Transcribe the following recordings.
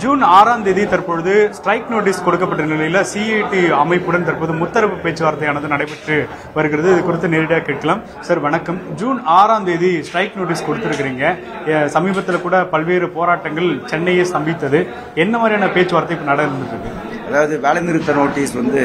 June ஆறாம் தேதி தற்பொழுது ஸ்ட்ரைக் நோட்டீஸ் கொடுக்கப்பட்ட நிலையில் சிஐடி அமைப்புடன் தற்போது முத்தரப்பு பேச்சுவார்த்தையானது நடைபெற்று வருகிறது இது குறித்து நேரடியாக கேட்கலாம் சார் வணக்கம் ஜூன் ஆறாம் தேதி ஸ்ட்ரைக் நோட்டீஸ் கொடுத்துருக்கிறீங்க சமீபத்தில் கூட பல்வேறு போராட்டங்கள் சென்னையை ஸ்தம்பித்தது என்ன மாதிரியான பேச்சுவார்த்தை இப்போ நடந்துட்டு இருக்கு அதாவது வேலைநிறுத்த நோட்டீஸ் வந்து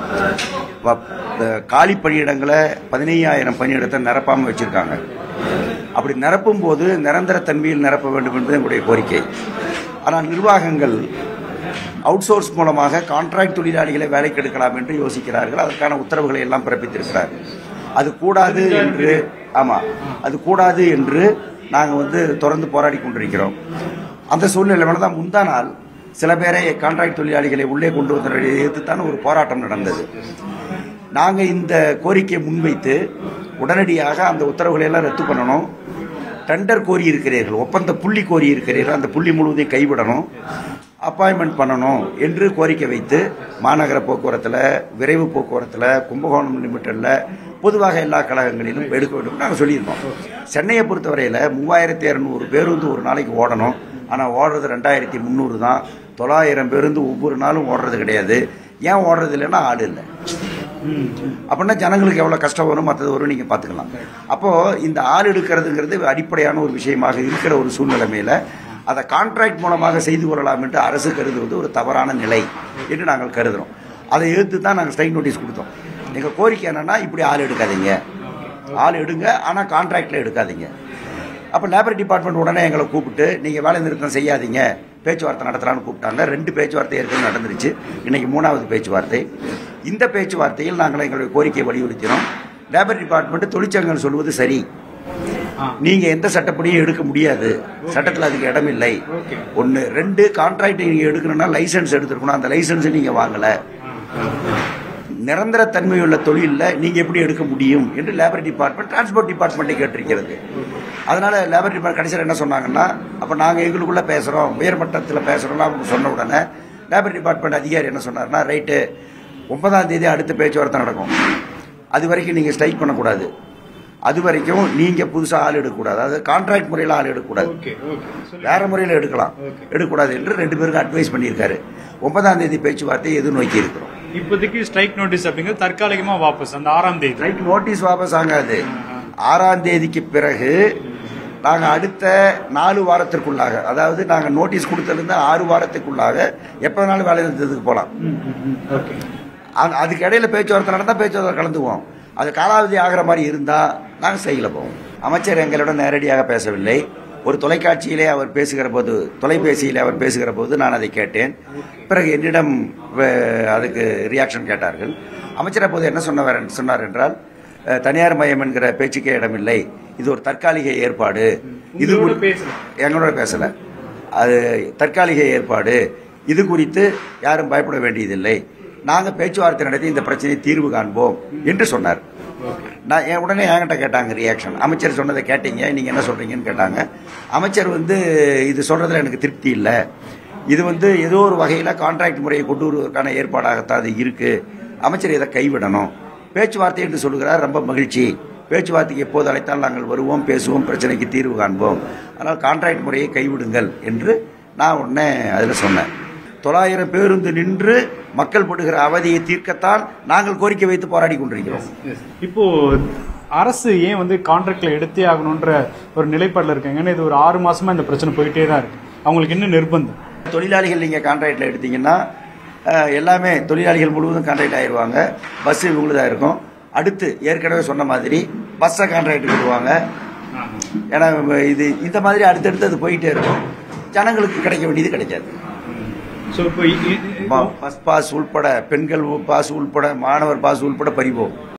வ- இந்த காலி பணியிடங்களை பதினையாயிரம் பணியிடத்தை நிரப்பாமல் வச்சிருக்காங்க அப்படி நிரப்பும் போது நிரந்தர தன்மையில் நிரப்ப வேண்டும் என்பது எங்களுடைய கோரிக்கை ஆனால் நிர்வாகங்கள் அவுட் சோர்ஸ் மூலமாக கான்ட்ராக்ட் தொழிலாளிகளை வேலைக்கு எடுக்கலாம் என்று யோசிக்கிறார்கள் அதற்கான உத்தரவுகளை எல்லாம் பிறப்பித்திருக்கிறார் அது கூடாது என்று ஆமா அது கூடாது என்று நாங்கள் வந்து தொடர்ந்து போராடி கொண்டிருக்கிறோம் அந்த சூழ்நிலை தான் முந்தா நாள் சில பேரை கான்ட்ராக்ட் தொழிலாளிகளை உள்ளே கொண்டு வந்ததை எதிர்த்துத்தான் ஒரு போராட்டம் நடந்தது நாங்கள் இந்த கோரிக்கையை முன்வைத்து உடனடியாக அந்த உத்தரவுகளை எல்லாம் ரத்து பண்ணணும் டெண்டர் கோரி இருக்கிறீர்கள் ஒப்பந்த புள்ளி கோரி இருக்கிறீர்கள் அந்த புள்ளி முழுவதையும் கைவிடணும் அப்பாயின்மெண்ட் பண்ணணும் என்று கோரிக்கை வைத்து மாநகர போக்குவரத்தில் விரைவு போக்குவரத்தில் கும்பகோணம் லிமிட்டடில் பொதுவாக எல்லா கழகங்களிலும் எடுக்க வேண்டும் நாங்கள் சொல்லியிருக்கோம் சென்னையை பொறுத்தவரையில் மூவாயிரத்தி இரநூறு பேருந்து ஒரு நாளைக்கு ஓடணும் ஆனால் ஓடுறது ரெண்டாயிரத்தி முந்நூறு தான் தொள்ளாயிரம் பேருந்து ஒவ்வொரு நாளும் ஓடுறது கிடையாது ஏன் ஓடுறது இல்லைன்னா ஆள் இல்லை அப்படின்னா ஜனங்களுக்கு எவ்வளோ கஷ்டம் வரும் மற்றது வரும் நீங்கள் பார்த்துக்கலாம் அப்போது இந்த ஆள் எடுக்கிறதுங்கிறது அடிப்படையான ஒரு விஷயமாக இருக்கிற ஒரு சூழ்நிலைமையில் அதை கான்ட்ராக்ட் மூலமாக செய்து கொள்ளலாம் என்று அரசு கருதுவது ஒரு தவறான நிலை என்று நாங்கள் கருதுகிறோம் அதை எதிர்த்து தான் நாங்கள் ஸ்ட்ரைக் நோட்டீஸ் கொடுத்தோம் எங்கள் கோரிக்கை என்னென்னா இப்படி ஆள் எடுக்காதீங்க ஆள் எடுங்க ஆனால் கான்ட்ராக்டில் எடுக்காதீங்க அப்போ லேபர் டிபார்ட்மெண்ட் உடனே எங்களை கூப்பிட்டு நீங்கள் வேலை நிறுத்தம் செய்யாதீங்க பேச்சுவார்த்தை நடத்தலாம்னு கூப்பிட்டாங்க ரெண்டு பேச்சுவார்த்தை ஏற்கனவே நடந்துருச்சு இன்னைக்கு மூணாவது பேச்சுவார்த்தை இந்த பேச்சுவார்த்தையில் நாங்கள் எங்களுடைய கோரிக்கையை வலியுறுத்தினோம் லேபர் டிபார்ட்மெண்ட் தொழிற்சங்கங்கள் சொல்வது சரி நீங்க எந்த சட்டப்படியும் எடுக்க முடியாது சட்டத்தில் அதுக்கு இடம் இல்லை ஒன்று ரெண்டு கான்ட்ராக்ட் நீங்க எடுக்கணும்னா லைசன்ஸ் எடுத்துருக்கணும் அந்த லைசன்ஸ் நீங்க வாங்கல நிரந்தர தன்மையுள்ள தொழிலில் நீங்க எப்படி எடுக்க முடியும் என்று லேபர் டிபார்ட்மெண்ட் டிரான்ஸ்போர்ட் டிபார்ட்மெண்ட்டை கேட்டிருக்கிறது அதனால லேபர் டிபார்ட்மெண்ட் கடைசியில் என்ன சொன்னாங்கன்னா அப்போ நாங்கள் எங்களுக்குள்ள பேசுகிறோம் உயர்மட்டத்தில் பேசுகிறோம்னா அவங்க சொன்ன உடனே லேபர் டிபார்ட்மெண்ட் அதிகாரி என்ன சொன்னார்னா ரைட்டு ஒன்பதாம் தேதி அடுத்த பேச்சுவார்த்தை நடக்கும் அது வரைக்கும் நீங்கள் ஸ்ட்ரைக் பண்ணக்கூடாது அது வரைக்கும் நீங்கள் புதுசாக ஆள் எடுக்கக்கூடாது அதாவது கான்ட்ராக்ட் முறையில் ஆள் எடுக்கக்கூடாது ஓகே ஓகே வேற முறையில் எடுக்கலாம் எடுக்கக்கூடாது என்று ரெண்டு பேருக்கும் அட்வைஸ் பண்ணியிருக்காரு ஒன்பதாம் தேதி பேச்சுவார்த்தையை எதிர்நோக்கி இருக்கிறோம் இப்போதைக்கு ஸ்ட்ரைக் நோட்டீஸ் அப்படிங்கிறது தற்காலிகமா வாபஸ் அந்த ஆறாம் தேதி ரைட் நோட்டீஸ் வாபஸ் ஆகாது ஆறாம் தேதிக்கு பிறகு நாங்கள் அடுத்த நாலு வாரத்திற்குள்ளாக அதாவது நாங்கள் நோட்டீஸ் கொடுத்ததுலேருந்து ஆறு வாரத்துக்குள்ளாக எப்போ வேணாலும் வேலை நிறுத்தத்துக்கு போகலாம் ஓகே அது- அதுக்கு இடையில பேச்சுவார்த்தை நடந்தால் பேச்சுவார்த்தை கலந்துக்குவோம் அது காலாவதி ஆகிற மாதிரி இருந்தால் நாங்கள் செய்யல போவோம் அமைச்சர் எங்களுடன் நேரடியாக பேசவில்லை ஒரு தொலைக்காட்சியிலே அவர் பேசுகிற போது தொலைபேசியில் அவர் பேசுகிற போது நான் அதை கேட்டேன் பிறகு என்னிடம் வே- அதுக்கு ரியாக்ஷன் கேட்டார்கள் அமைச்சர் அப்போது என்ன சொன்னவர் சொன்னார் என்றால் அஹ், தனியார் மயம் என்கிற பேச்சுக்கே இடமில்லை இது ஒரு தற்காலிக ஏற்பாடு இது உங்களோட குறி- பேசல. எங்களோட பேசல அது தற்காலிக ஏற்பாடு இது குறித்து யாரும் பயப்பட வேண்டியதில்லை நாங்கள் பேச்சுவார்த்தை நடத்தி இந்த பிரச்சனையை தீர்வு காண்போம் என்று சொன்னார் நான் என் உடனே என்கிட்ட கேட்டாங்க ரியாக்ஷன் அமைச்சர் சொன்னதை கேட்டீங்க நீங்கள் என்ன சொல்கிறீங்கன்னு கேட்டாங்க அமைச்சர் வந்து இது சொல்கிறதுல எனக்கு திருப்தி இல்லை இது வந்து ஏதோ ஒரு வகையில் கான்ட்ராக்ட் முறையை கொண்டு வருவதற்கான ஏற்பாடாகத்தான் அது இருக்குது அமைச்சர் இதை கைவிடணும் பேச்சுவார்த்தை என்று சொல்லுகிறார் ரொம்ப மகிழ்ச்சி பேச்சுவார்த்தைக்கு எப்போது அழைத்தால் நாங்கள் வருவோம் பேசுவோம் பிரச்சனைக்கு தீர்வு காண்போம் அதனால் கான்ட்ராக்ட் முறையை கைவிடுங்கள் என்று நான் உடனே அதில் சொன்னேன் தொள்ளாயிரம் பேருந்து நின்று மக்கள் படுகிற அவதியை தீர்க்கத்தான் நாங்கள் கோரிக்கை வைத்து போராடி கொண்டிருக்கிறோம் இப்போ அரசு ஏன் வந்து கான்ட்ராக்ட்ல எடுத்தே ஆகணுன்ற ஒரு நிலைப்பாடுல இருக்காங்க ஏன்னா இது ஒரு ஆறு மாசமா இந்த பிரச்சனை போயிட்டே தான் இருக்கு அவங்களுக்கு என்ன நிர்பந்தம் தொழிலாளிகள் நீங்கள் கான்ட்ராக்டில் எடுத்தீங்கன்னா அஹ், எல்லாமே தொழிலாளிகள் முழுவதும் கான்ட்ராக்ட் ஆயிடுவாங்க பஸ் இவங்களுதாக இருக்கும் அடுத்து ஏற்கனவே சொன்ன மாதிரி பஸ்ஸை கான்ட்ராக்ட் விடுவாங்க ஏன்னா இது இந்த மாதிரி அடுத்தடுத்து அது போயிட்டே இருக்கும் ஜனங்களுக்கு கிடைக்க வேண்டியது கிடைக்காது ஸோ இப்போ இ- இ- பஸ் பாஸ் உள்பட பெண்கள் பாஸ் உள்பட மாணவர் பாஸ் உள்பட பறிவோம்